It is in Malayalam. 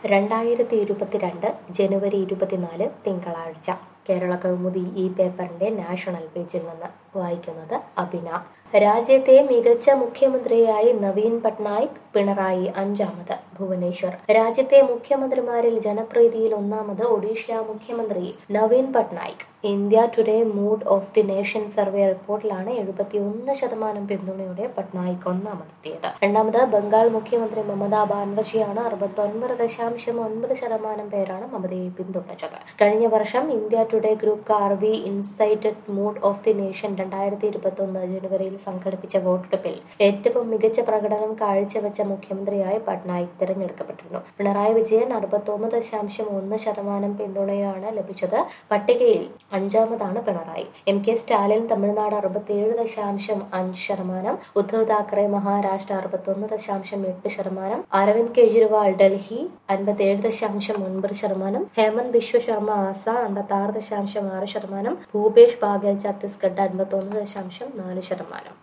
രണ്ടായിരത്തി ഇരുപത്തിരണ്ട് ജനുവരി ഇരുപത്തിനാല് തിങ്കളാഴ്ച കേരള കൗമുദി ഈ പേപ്പറിന്റെ നാഷണൽ പേജിൽ നിന്ന് വായിക്കുന്നത് അഭിന രാജ്യത്തെ മികച്ച മുഖ്യമന്ത്രിയായി നവീൻ പട്നായിക് പിണറായി അഞ്ചാമത് ഭുവനേശ്വർ രാജ്യത്തെ മുഖ്യമന്ത്രിമാരിൽ ജനപ്രീതിയിൽ ഒന്നാമത് ഒഡീഷ മുഖ്യമന്ത്രി Naveen Patnaik India today mood of the nation survey റിപ്പോർട്ടിലാണ് എഴുപത്തിയൊന്ന് ശതമാനം പിന്തുണയോടെ പട്നായിക് ഒന്നാമതെത്തിയത് രണ്ടാമത് ബംഗാൾ മുഖ്യമന്ത്രി മമതാ ബാനർജിയാണ് അറുപത്തൊൻപത് ദശാംശം ഒൻപത് ശതമാനം പേരാണ് മമതയെ പിന്തുണച്ചത് കഴിഞ്ഞ വർഷം India today group Karvy insighted mood of the nation രണ്ടായിരത്തി ഇരുപത്തി ഒന്ന് ജനുവരിയിൽ സംഘടിപ്പിച്ച വോട്ടെടുപ്പിൽ ഏറ്റവും മികച്ച പ്രകടനം കാഴ്ചവെച്ച മുഖ്യമന്ത്രിയായി പട്നായിക് തിരഞ്ഞെടുക്കപ്പെട്ടിരുന്നു പിണറായി വിജയൻ അറുപത്തൊന്ന് ദശാംശം ഒന്ന് ശതമാനം പിന്തുണയാണ് ലഭിച്ചത് പട്ടികയിൽ അഞ്ചാമതാണ് പിണറായി എം കെ സ്റ്റാലിൻ തമിഴ്നാട് അറുപത്തിയേഴ് ദശാംശം അഞ്ച് ശതമാനം ഉദ്ധവ് താക്കറെ മഹാരാഷ്ട്ര അറുപത്തൊന്ന് ദശാംശം എട്ട് ശതമാനം അരവിന്ദ് കെജ്രിവാൾ ഡൽഹി അൻപത്തിയേഴ് ദശാംശം ഒൻപത് ശതമാനം ഹേമന്ത് ബിശ്വ ശർമ്മ ആസാം അൻപത്തി ആറ് ദശാംശം ആറ് ശതമാനം ഭൂപേഷ് ബാഗേൽ ഛത്തീസ്ഗഡ് അൻപത്തൊന്ന് ദശാംശം നാല് ശതമാനം